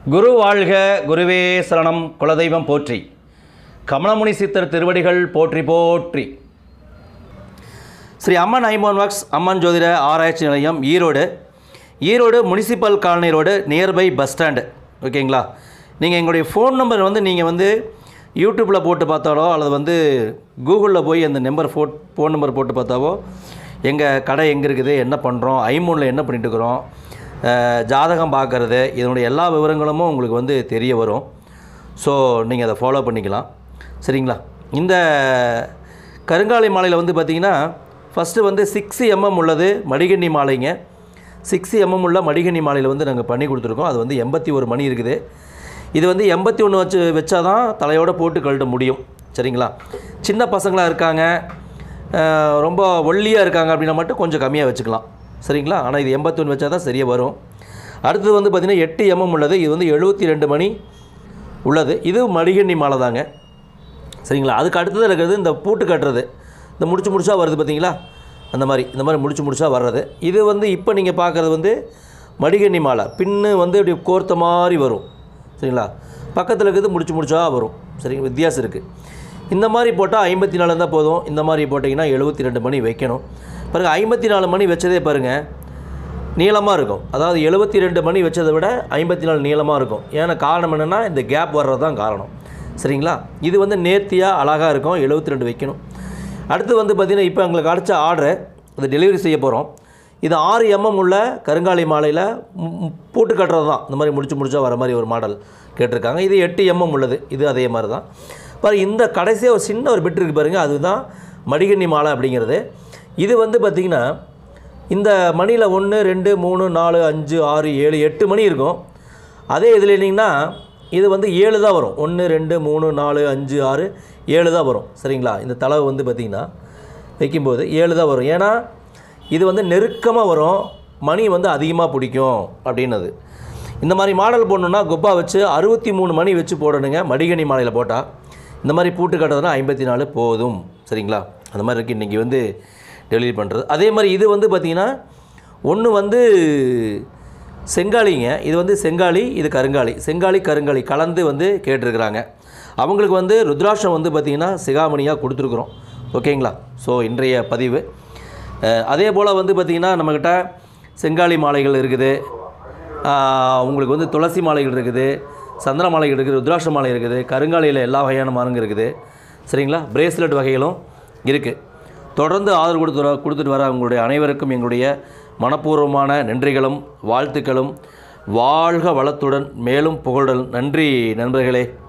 குரு வாழ்க குருவே சரணம் குலதெய்வம் போற்றி கமலமுனி சித்தர் திருவடிகள் போற்றி போற்றி ஸ்ரீ அம்மன் ஐமோன் வாக்ஸ் அம்மன் ஜோதிட ஆராய்ச்சி நிலையம் Erode Erode municipal colony road nearby bus stand ஓகேங்களா நீங்கள் எங்களுடைய ஃபோன் நம்பர் வந்து நீங்கள் வந்து யூடியூப்பில் போட்டு பார்த்தாலோ அல்லது வந்து கூகுளில் போய் அந்த நம்பர் ஃபோ ஃபோன் நம்பர் போட்டு பார்த்தாவோ எங்கள் கடை எங்கே இருக்குது என்ன பண்ணுறோம் ஐமோனில் என்ன பண்ணிட்டு இருக்கிறோம் அஹ், ஜாதகம் பார்க்குறது இதனுடைய எல்லா விவரங்களும் உங்களுக்கு வந்து தெரிய வரும் ஸோ நீங்கள் அதை ஃபாலோ பண்ணிக்கலாம் சரிங்களா இந்த கருங்காலி மாலையில் வந்து பார்த்திங்கன்னா ஃபஸ்ட்டு வந்து சிக்ஸ் எம்எம் உள்ளது மடிகண்ணி மாலைங்க சிக்ஸ் எம்எம் உள்ள மடிகண்ணி மாலையில் வந்து நாங்கள் பண்ணி கொடுத்துருக்கோம் அது வந்து எண்பத்தி ஒரு மணி இருக்குது இது வந்து எண்பத்தி ஒன்று வச்சு வச்சா தான் தலையோட போட்டு கழட்ட முடியும் சரிங்களா சின்ன பசங்களாக இருக்காங்க அஹ், ரொம்ப ஒல்லியாக இருக்காங்க அப்படின்னா மட்டும் கொஞ்சம் கம்மியாக வச்சுக்கலாம் சரிங்களா ஆனால் இது எண்பத்தி ஒன்று வச்சா தான் சரியாக வரும் அடுத்தது வந்து பார்த்திங்கன்னா எட்டு எம்எம் உள்ளது இது வந்து எழுபத்தி ரெண்டு மணி உள்ளது இது மடிகண்ணி மாலை தாங்க சரிங்களா அதுக்கு அடுத்தது இருக்கிறது இந்த பூட்டு கட்டுறது இந்த முடிச்சு முடிச்சா வருது பார்த்தீங்களா அந்த மாதிரி இந்த மாதிரி முடிச்சு முடிச்சா வர்றது இது வந்து இப்போ நீங்கள் பார்க்குறது வந்து மடிகண்ணி மாலை பின்னு வந்து இப்படி கோர்த்த மாதிரி வரும் சரிங்களா பக்கத்தில் இருக்கிறது முடிச்சு முடிச்சா வரும் சரிங்களா வித்தியாசம் இருக்குது இந்த மாதிரி போட்டால் ஐம்பத்தி நாலு இருந்தால் போதும் இந்த மாதிரி போட்டிங்கன்னா எழுபத்தி ரெண்டு மணி வைக்கணும் பாருங்கள் ஐம்பத்தி நாலு மணி வச்சதே பாருங்கள் நீளமாக இருக்கும் அதாவது எழுபத்தி ரெண்டு மணி வச்சதை விட ஐம்பத்தி நாலு நீளமாக இருக்கும் ஏன்னா காரணம் என்னென்னா இந்த கேப் வர்றது தான் காரணம் சரிங்களா இது வந்து நேர்த்தியாக அழகாக இருக்கும் எழுபத்தி ரெண்டு வைக்கணும் அடுத்து வந்து பார்த்திங்கன்னா இப்போ எங்களுக்கு அடித்த ஆர்டரை இது டெலிவரி செய்ய போகிறோம் இது ஆறு எம்எம் உள்ள கருங்காலி மாலையில் ம், ம், பூட்டு கட்டுறது தான் இந்த மாதிரி முடிச்சு முடிச்சா வர மாதிரி ஒரு மாடல் கேட்டிருக்காங்க இது எட்டு எம்எம் உள்ளது இது அதே மாதிரி தான் பாரு இந்த கடைசியாக ஒரு சின்ன ஒரு பிட் இருக்குது பாருங்கள் அதுதான் மடிகண்ணி மாலை அப்படிங்கிறது இது வந்து பார்த்திங்கன்னா இந்த மணியில் ஒன்று ரெண்டு மூணு நாலு அஞ்சு ஆறு ஏழு எட்டு மணி இருக்கும் அதே இதில் இல்லைங்கன்னா இது வந்து ஏழு தான் வரும் ஒன்று ரெண்டு மூணு நாலு அஞ்சு ஆறு ஏழு தான் வரும் சரிங்களா இந்த தளவு வந்து பார்த்திங்கன்னா வைக்கும்போது ஏழு தான் வரும் ஏன்னா இது வந்து நெருக்கமாக வரும் மணி வந்து அதிகமாக பிடிக்கும் அப்படின்னது இந்த மாதிரி மாடல் போடணுன்னா கொப்பா வச்சு அறுபத்தி மூணு மணி வச்சு போடணுங்க மடிகணி மாலையில் போட்டால் இந்த மாதிரி பூட்டு கட்டுறதுனா ஐம்பத்தி நாலு போதும் சரிங்களா அந்த மாதிரி இருக்குது இன்றைக்கி வந்து டெலிவரி பண்ணுறது அதே மாதிரி இது வந்து பார்த்திங்கன்னா ஒன்று வந்து செங்காலிங்க இது வந்து செங்காலி இது கருங்காலி செங்காலி கருங்காலி கலந்து வந்து கேட்டிருக்கிறாங்க அவங்களுக்கு வந்து ருத்ராட்சம் வந்து பார்த்திங்கன்னா சிகாமணியாக கொடுத்துருக்குறோம் ஓகேங்களா ஸோ இன்றைய பதிவு அஹ், அதே போல் வந்து பார்த்திங்கன்னா நம்மக்கிட்ட செங்காலி மாலைகள் இருக்குது ஆஹ், உங்களுக்கு வந்து துளசி மாலைகள் இருக்குது சந்தன மாலைகள் இருக்குது ருத்ராட்ச மாலை இருக்குது கருங்காலியில் எல்லா வகையான மரங்கள் இருக்குது சரிங்களா பிரேஸ்லெட் வகைகளும் இருக்குது தொடர்ந்து ஆதரவு கொடுத்து வர கொடுத்துட்டு வர உங்களுடைய அனைவருக்கும் எங்களுடைய மனப்பூர்வமான நன்றிகளும் வாழ்த்துக்களும் வாழ்க வளத்துடன் மேலும் புகழுடன் நன்றி நண்பர்களே